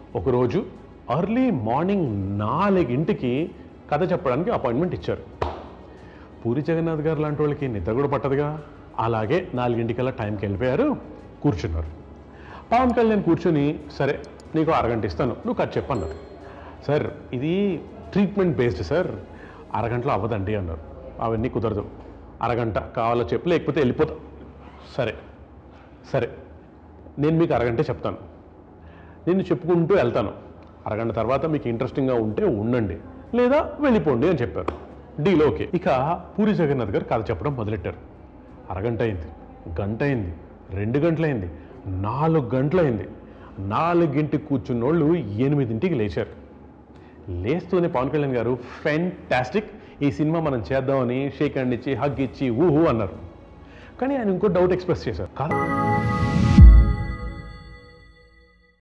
ఒకరోజు early morning నాలుగింటికి కథ చెప్పడానికి అపాయింట్మెంట్ ఇచ్చారు పూరి జగన్నాథ్ గారు లాంటి వాళ్ళకి నిద్ర కూడా పట్టదుగా అలాగే నాలుగింటికల్లా టైంకి వెళ్ళిపోయారు కూర్చున్నారు పవన్ కళ్యాణ్ కూర్చొని సరే నీకు అరగంట ఇస్తాను నువ్వు కట్ చెప్పన్నారు సార్ ఇది ట్రీట్మెంట్ బేస్డ్ సార్ అరగంటలో అవ్వదండి అన్నారు అవన్నీ కుదరదు అరగంట కావాలో చెప్పు లేకపోతే వెళ్ళిపోతా సరే సరే నేను మీకు అరగంటే చెప్తాను నేను చెప్పుకుంటూ వెళ్తాను అరగంట తర్వాత మీకు ఇంట్రెస్టింగ్గా ఉంటే ఉండండి లేదా వెళ్ళిపోండి అని చెప్పారు డీల్ ఓకే ఇక పూరి జగన్నాథ్ గారు కథ చెప్పడం మొదలెట్టారు అరగంట అయింది గంట అయింది రెండు గంటలైంది నాలుగు గంటలైంది నాలుగింటికి కూర్చున్నోళ్ళు ఎనిమిదింటికి లేచారు లేస్తూనే పవన్ కళ్యాణ్ గారు ఫెంటాస్టిక్ ఈ సినిమా మనం చేద్దామని షేక్ హ్యాండ్ ఇచ్చి హగ్ ఇచ్చి ఊహు అన్నారు కానీ ఆయన ఇంకో డౌట్ ఎక్స్ప్రెస్ చేశారు కాదు